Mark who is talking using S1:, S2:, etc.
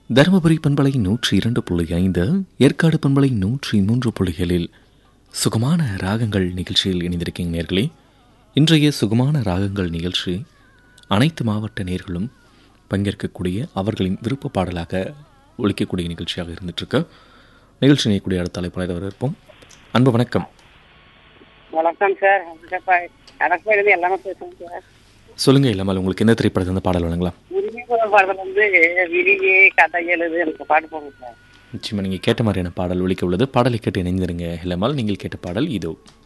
S1: தருமபுரி பண்பலை நூற்றி இரண்டு புள்ளி ஐந்து ஏற்காடு பண்பலை நூற்றி மூன்று புள்ளிகளில் சுகமான ராகங்கள் நிகழ்ச்சியில் இணைந்திருக்கீங்க நேர்களே இன்றைய சுகமான ராகங்கள் நிகழ்ச்சி அனைத்து மாவட்ட நேர்களும் பங்கேற்கக்கூடிய அவர்களின் விருப்ப பாடலாக ஒழிக்கக்கூடிய நிகழ்ச்சியாக இருந்துகிட்ருக்கு நிகழ்ச்சி நினைக்கக்கூடிய அடுத்த தலைப்பாளர் வரவேற்போம் அன்பு வணக்கம்
S2: வணக்கம் சார் கடற்கரையிலேருந்து எல்லாமே பேசுகிறேன் சார்
S1: சொல்லுங்கள் இல்லாமல் உங்களுக்கு எந்த திரைப்படத்தில் இருந்து பாடல் வழங்கலாம்
S2: உரிமை குரல் பாடல் வந்து விரியே கதை எழுது எனக்கு பாட்டு போங்க சார்
S1: நிச்சயமாக நீங்கள் கேட்ட மாதிரியான பாடல் ஒழிக்க உள்ளது பாடலை கேட்டு இணைந்திருங்க இல்லாமல் நீங்கள் கேட்ட பாடல் இதோ